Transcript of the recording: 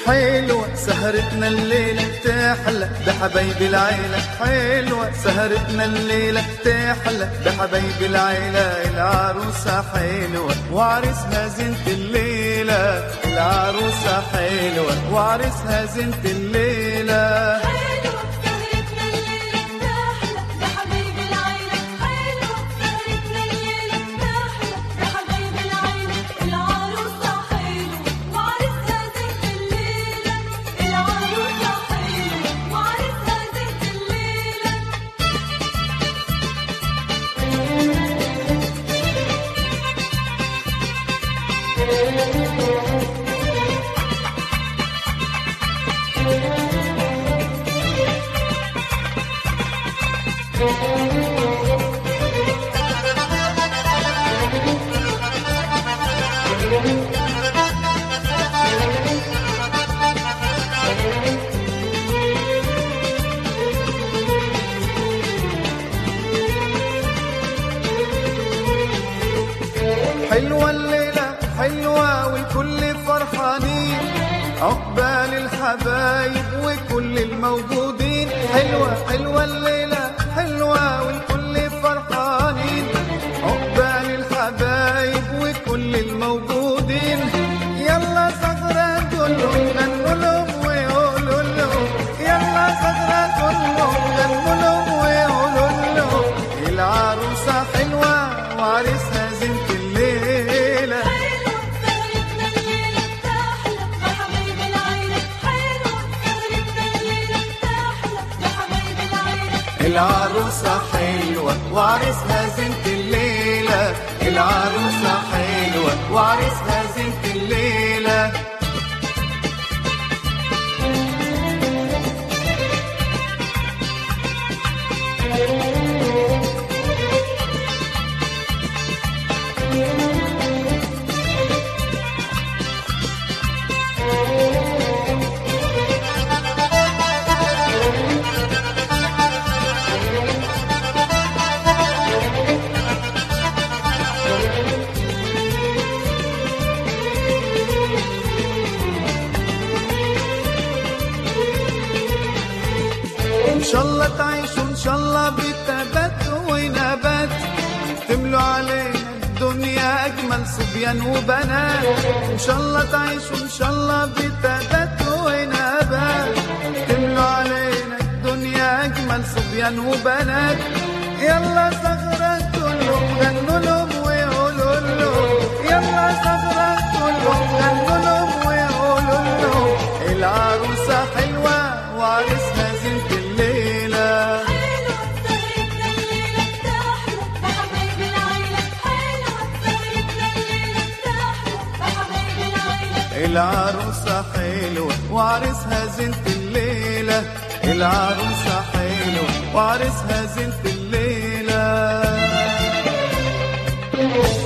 حلوة سهرتنا الليلة تحلى بحبايب العيلة حلوة سهرتنا الليلة تحلى بحبايب العيلة العروسة حلوة وعرسها زينة الليلة العروسة حلوة وعرسها زينة الليلة حلوة سهرتنا الليلة تحلى بحبايب العيلة حلوة سهرتنا الليلة تحلى بحبايب العيلة العروسة حلوة وعرسها زينة الليلة العروسة حلوة وعرسها زينة الليلة حلوة الليلة حلوة والكل فرحانين عقبال الحبايب وكل الموجودين حلوة حلوة الليلة حلوة والكل فرحانين عقبال الحبايب وكل الموجودين يلا صغرى كلهم غنوا لهم ويقولوا لهم يلا صغرى كلهم غنوا لهم ويقولوا لهم العروسة حلوة وعريسها زينة الليلة حلوة سهرتنا الليلة تحلى بحبايب العيلة حلوة سهرتنا الليلة تحلى بحبايب العيلة العروسة حلوة وعريسها زينة الليلة العروسة حلوة وعريسها زينة الليلة إن شاء الله تعيشوا إن شاء الله بتبات ونبات تملوا علينا الدنيا أجمل صبيان وبنات إن شاء الله تعيشوا إن شاء الله بتبات ونبات تملوا علينا الدنيا أجمل صبيان وبنات يلا صغرى كلهم غنوا لهم ويقولوا لهم يلا صغرى كلهم غنوا لهم ويقولوا لهم العروسة حلوة وعرسها زينة الليلة حلوة سهرتنا الليلة تحلى بحبايب العيلة حلوة سهرتنا الليلة تحلى بحبايب العيلة العروسة حلوة وعرسها زينة الليلة العروسة حلوة وعرسها زينة الليلة